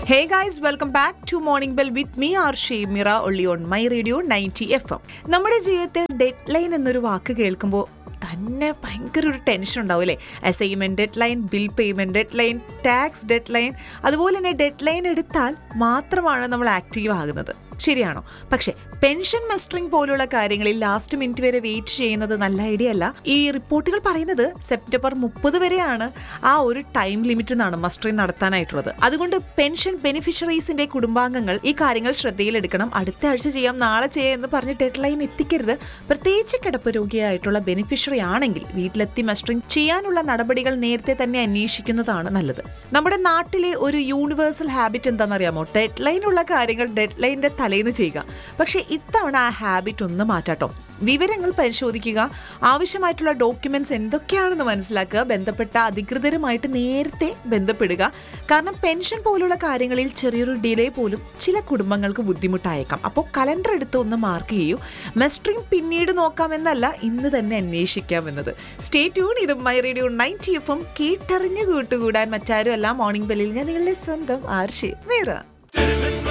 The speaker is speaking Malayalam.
hey guys welcome back to morning bell with me R Shemira ഒള്ളി on my radio ninety F M നമ്മുടെ ജീവിതത്തിൽ ഡെഡ് ലൈൻ എന്നൊരു വാക്ക് കേൾക്കുമ്പോൾ തന്നെ ഭയങ്കര ഒരു ടെൻഷൻ ഉണ്ടാവും അല്ലേ assignment deadline bill payment deadline tax deadline അതുപോലെ തന്നെ ഡെഡ് ലൈൻ എടുത്താൽ മാത്രമാണ് നമ്മൾ ആക്റ്റീവ് ആകുന്നത് ശരിയാണോ പക്ഷേ പെൻഷൻ മസ്റ്ററിംഗ് പോലുള്ള കാര്യങ്ങളിൽ ലാസ്റ്റ് മിനിറ്റ് വരെ വെയിറ്റ് ചെയ്യുന്നത് നല്ല ഐഡിയ അല്ല ഈ റിപ്പോർട്ടുകൾ പറയുന്നത് സെപ്റ്റംബർ മുപ്പത് വരെയാണ് ആ ഒരു ടൈം ലിമിറ്റ് എന്നാണ് മസ്റ്ററിംഗ് നടത്താനായിട്ടുള്ളത് അതുകൊണ്ട് പെൻഷൻ ബെനിഫിഷ്യറീസിന്റെ കുടുംബാംഗങ്ങൾ ഈ കാര്യങ്ങൾ ശ്രദ്ധയിലെടുക്കണം അടുത്ത ആഴ്ച ചെയ്യാം നാളെ ചെയ്യാം എന്ന് പറഞ്ഞ് ഡെഡ് ലൈൻ എത്തിക്കരുത് പ്രത്യേകിച്ച് കിടപ്പ് രോഗിയായിട്ടുള്ള ബെനിഫിഷ്യറി ആണെങ്കിൽ വീട്ടിലെത്തി മസ്റ്ററിംഗ് ചെയ്യാനുള്ള നടപടികൾ നേരത്തെ തന്നെ അന്വേഷിക്കുന്നതാണ് നല്ലത് നമ്മുടെ നാട്ടിലെ ഒരു യൂണിവേഴ്സൽ ഹാബിറ്റ് എന്താണെന്നറിയാമോ ഡെഡ് ലൈനുള്ള കാര്യങ്ങൾ ഡെഡ് ലൈനിന്റെ തലേന്ന് ചെയ്യുക പക്ഷേ ഇത്തവണ ആ ഹാബിറ്റ് ഒന്ന് മാറ്റാട്ടോ വിവരങ്ങൾ പരിശോധിക്കുക ആവശ്യമായിട്ടുള്ള ഡോക്യുമെന്റ്സ് എന്തൊക്കെയാണെന്ന് മനസ്സിലാക്കുക ബന്ധപ്പെട്ട അധികൃതരുമായിട്ട് നേരത്തെ ബന്ധപ്പെടുക കാരണം പെൻഷൻ പോലുള്ള കാര്യങ്ങളിൽ ചെറിയൊരു ഡിലേ പോലും ചില കുടുംബങ്ങൾക്ക് ബുദ്ധിമുട്ടായേക്കാം അപ്പോൾ കലണ്ടർ എടുത്ത് ഒന്ന് മാർക്ക് ചെയ്യൂ മെസ്ട്രിങ് പിന്നീട് നോക്കാമെന്നല്ല ഇന്ന് തന്നെ അന്വേഷിക്കാമെന്നത് സ്റ്റേ ട്യൂൺ ഇത് my radio ninety F M കേട്ടറിഞ്ഞ് കൂട്ടുകൂടാൻ മറ്റാരും അല്ല മോർണിംഗ് ബെല്ലിൽ ഞാൻ നിങ്ങളുടെ സ്വന്തം ആർഷി വേറെ